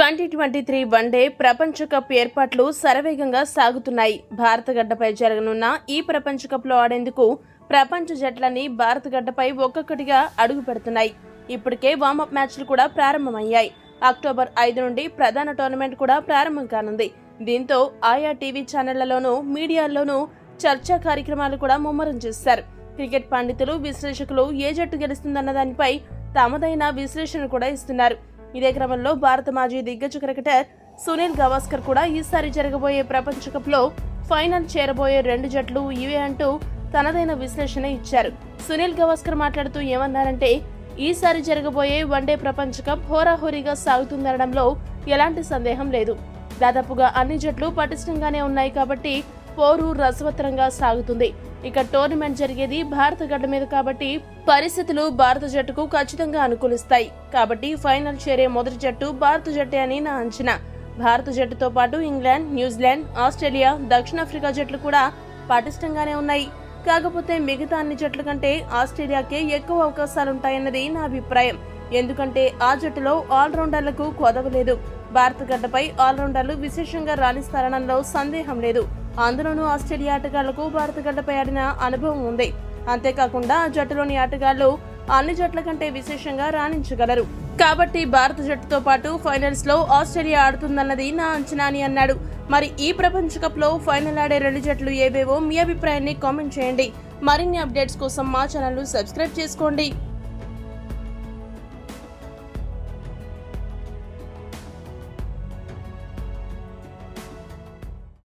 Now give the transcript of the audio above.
twenty twenty three one day ప్రపంచ cup ఏర్పాట్లు శరవేగంగా సాగుతున్నాయి భారత గడ్డపై జరగనున్న ఈ ప్రపంచ కప్లో ఆడేందుకు ప్రపంచ జట్లన్నీ భారత గడ్డపై ఒక్కొక్కటిగా అడుగు పెడుతున్నాయి ఇప్పటికే వార్మప్ మ్యాచ్లు కూడా ప్రారంభమయ్యాయి అక్టోబర్ ఐదు నుండి ప్రధాన టోర్నమెంట్ కూడా ప్రారంభం కానుంది దీంతో ఆయా టీవీ ఛానళ్లలోనూ మీడియాల్లోనూ చర్చా కార్యక్రమాలు కూడా ముమ్మరం చేశారు క్రికెట్ పండితులు విశ్లేషకులు ఏ జట్టు గెలుస్తుందన్న దానిపై తమదైన విశ్లేషణ కూడా ఇస్తున్నారు ఇదే క్రమంలో భారత మాజీ దిగ్గజ క్రికెటర్ సునీల్ గవాస్కర్ కూడా ఈసారి జరగబోయే ప్రపంచ కప్లో ఫైనల్ చేరబోయే రెండు జట్లు ఇవే అంటూ తనదైన విశ్లేషణ ఇచ్చారు సునీల్ గవాస్కర్ మాట్లాడుతూ ఏమన్నారంటే ఈసారి జరగబోయే వన్డే ప్రపంచ కప్ హోరాహోరీగా సాగుతుందనడంలో ఎలాంటి సందేహం లేదు దాదాపుగా అన్ని జట్లు పటిష్టంగానే ఉన్నాయి కాబట్టి పోరు రసవత్తరంగా సాగుతుంది ఇక టోర్నమెంట్ జరిగేది భారత గడ్డ మీద కాబట్టి పరిస్థితులు భారత జట్టుకు ఖచ్చితంగా అనుకూలిస్తాయి కాబట్టి ఫైనల్ చేరే మొదటి జట్టు భారత జట్టే అని నా అంచనా భారత జట్టుతో పాటు ఇంగ్లాండ్ న్యూజిలాండ్ ఆస్ట్రేలియా దక్షిణాఫ్రికా జట్లు కూడా పటిష్టంగానే ఉన్నాయి కాకపోతే మిగతా అన్ని జట్ల కంటే ఆస్ట్రేలియాకే ఎక్కువ అవకాశాలుంటాయన్నది నా అభిప్రాయం ఎందుకంటే ఆ జట్టులో ఆల్రౌండర్లకు కొదవలేదు భారత గడ్డపై ఆల్రౌండర్లు విశేషంగా రాణిస్తారనడంలో సందేహం లేదు అందులోనూ ఆస్ట్రేలియా ఆటగాళ్లకు భారత గడ్డపై ఆడిన అనుభవం ఉంది అంతేకాకుండా ఆ జట్టులోని ఆటగాళ్లు అన్ని జట్ల కంటే విశేషంగా రాణించగలరు కాబట్టి భారత జట్టుతో పాటు ఫైనల్స్ లో ఆస్ట్రేలియా ఆడుతుందన్నది నా అంచనా అని అన్నాడు మరి ఈ ప్రపంచ కప్ లో ఫైనల్ ఆడే రెండు జట్లు ఏవేవో మీ అభిప్రాయాన్ని కామెంట్ చేయండి మరిన్ని అప్డేట్స్ కోసం మా ఛానల్ ను సబ్స్క్రైబ్ చేసుకోండి